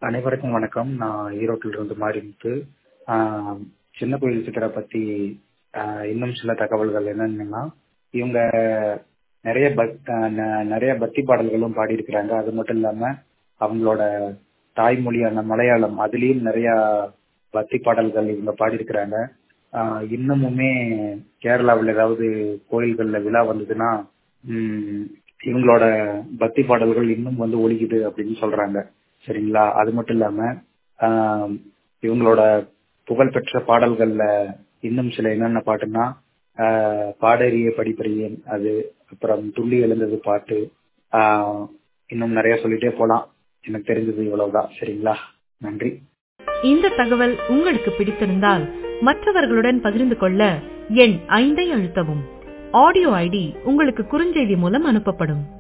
அனைவருக்கும் வணக்கம் நான் ஈரோட்டில் இருந்து மாரிமுத்து ஆஹ் சின்ன கோயில் சித்தரை பத்தி ஆஹ் இன்னும் சில தகவல்கள் என்னன்னா இவங்க நிறைய பக் ஆஹ் ந- நிறைய பக்தி பாடல்களும் பாடியிருக்கிறாங்க அது மட்டும் இல்லாம அவங்களோட தாய்மொழியான மலையாளம் அதுலயும் நிறைய பக்தி பாடல்கள் இவங்க பாடியிருக்கிறாங்க ஆஹ் இன்னமுமே கேரளாவில் ஏதாவது கோயில்கள்ல விழா வந்ததுன்னா உம் இவங்களோட பக்தி பாடல்கள் இன்னும் வந்து ஒலிக்குது அப்படின்னு சொல்றாங்க சரிங்களா அது மட்டும் இல்லாம ஆஹ் இவங்களோட புகழ்பெற்ற பாடல்கள்ல இன்னும் சில என்னென்ன பாட்டுன்னா ஆஹ் பாடறிய படிப்பறியேன் அது அப்புறம் துள்ளி எழுந்தது பாட்டு ஆஹ் இன்னும் நிறைய சொல்லிட்டே போலாம் எனக்கு தெரிஞ்சது இவ்வளவுதான் சரிங்களா நன்றி இந்த தகவல் உங்களுக்கு பிடித்திருந்தால் மற்றவர்களுடன் பகிர்ந்து கொள்ள எண் ஐந்தை அழுத்தவும் ஆடியோ ஐடி உங்களுக்கு குறுஞ்செய்தி மூலம் அனுப்பப்படும்